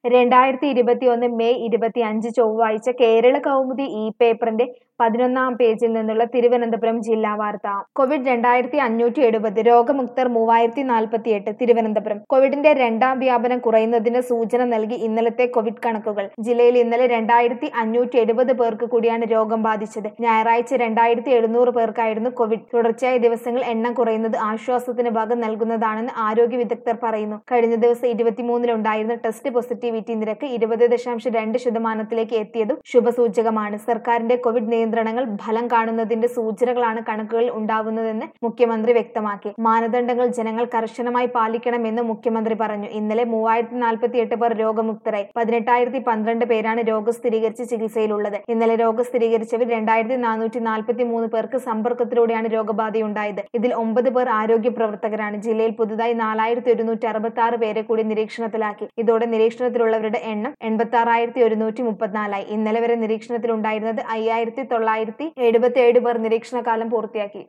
രണ്ടായിരത്തി ഇരുപത്തിയൊന്ന് മെയ് ഇരുപത്തിയഞ്ച് ചൊവ്വാഴ്ച കേരള കൗമുദി ഇ പേപ്പറിന്റെ പതിനൊന്നാം പേജിൽ നിന്നുള്ള തിരുവനന്തപുരം ജില്ലാ വാർത്ത കോവിഡ് രണ്ടായിരത്തി അഞ്ഞൂറ്റി എഴുപത് രോഗമുക്തർ മൂവായിരത്തി നാൽപ്പത്തിയെട്ട് തിരുവനന്തപുരം കോവിഡിന്റെ രണ്ടാം വ്യാപനം കുറയുന്നതിന് സൂചന നൽകി ഇന്നലത്തെ കോവിഡ് കണക്കുകൾ ജില്ലയിൽ ഇന്നലെ രണ്ടായിരത്തി അഞ്ഞൂറ്റി എഴുപത് പേർക്ക് കൂടിയാണ് രോഗം ബാധിച്ചത് ഞായറാഴ്ച രണ്ടായിരത്തി എഴുന്നൂറ് പേർക്കായിരുന്നു കോവിഡ് തുടർച്ചയായ ദിവസങ്ങൾ എണ്ണം കുറയുന്നത് ആശ്വാസത്തിന് വക നൽകുന്നതാണെന്ന് ആരോഗ്യ വിദഗ്ധർ പറയുന്നു കഴിഞ്ഞ ദിവസം ഇരുപത്തിമൂന്നിലുണ്ടായിരുന്ന ടെസ്റ്റ് പോസിറ്റിവിറ്റി നിരക്ക് ഇരുപത് ദശാംശം രണ്ട് ശതമാനത്തിലേക്ക് എത്തിയതും ശുഭസൂചകമാണ് സർക്കാരിന്റെ കോവിഡ് നിയന്ത്രണങ്ങൾ ഫലം കാണുന്നതിന്റെ സൂചനകളാണ് കണക്കുകളിൽ ഉണ്ടാവുന്നതെന്ന് മുഖ്യമന്ത്രി വ്യക്തമാക്കി മാനദണ്ഡങ്ങൾ ജനങ്ങൾ കർശനമായി പാലിക്കണമെന്ന് മുഖ്യമന്ത്രി പറഞ്ഞു ഇന്നലെ മൂവായിരത്തി നാൽപ്പത്തി എട്ട് പേർ രോഗമുക്തരായി പതിനെട്ടായിരത്തി പന്ത്രണ്ട് പേരാണ് രോഗം സ്ഥിരീകരിച്ച് ചികിത്സയിലുള്ളത് ഇന്നലെ രോഗം സ്ഥിരീകരിച്ചവർ രണ്ടായിരത്തി നാനൂറ്റി നാൽപ്പത്തി മൂന്ന് പേർക്ക് സമ്പർക്കത്തിലൂടെയാണ് രോഗബാധയുണ്ടായത് ഇതിൽ ഒമ്പത് പേർ ആരോഗ്യ പ്രവർത്തകരാണ് ജില്ലയിൽ പുതുതായി നാലായിരത്തി ഒരുന്നൂറ്റി അറുപത്തി ആറ് പേരെ കൂടി നിരീക്ഷണത്തിലാക്കി ഇതോടെ നിരീക്ഷണത്തിലുള്ളവരുടെ എണ്ണം എൺപത്തി ആറായിരത്തി ഒരുന്നൂറ്റി മുപ്പത്തിനാലായി ഇന്നലെ വരെ നിരീക്ഷണത്തിലുണ്ടായിരുന്നത് അയ്യായിരത്തി തൊള്ളായിരത്തി എഴുപത്തി ഏഴ് പേർ നിരീക്ഷണകാലം പൂർത്തിയാക്കി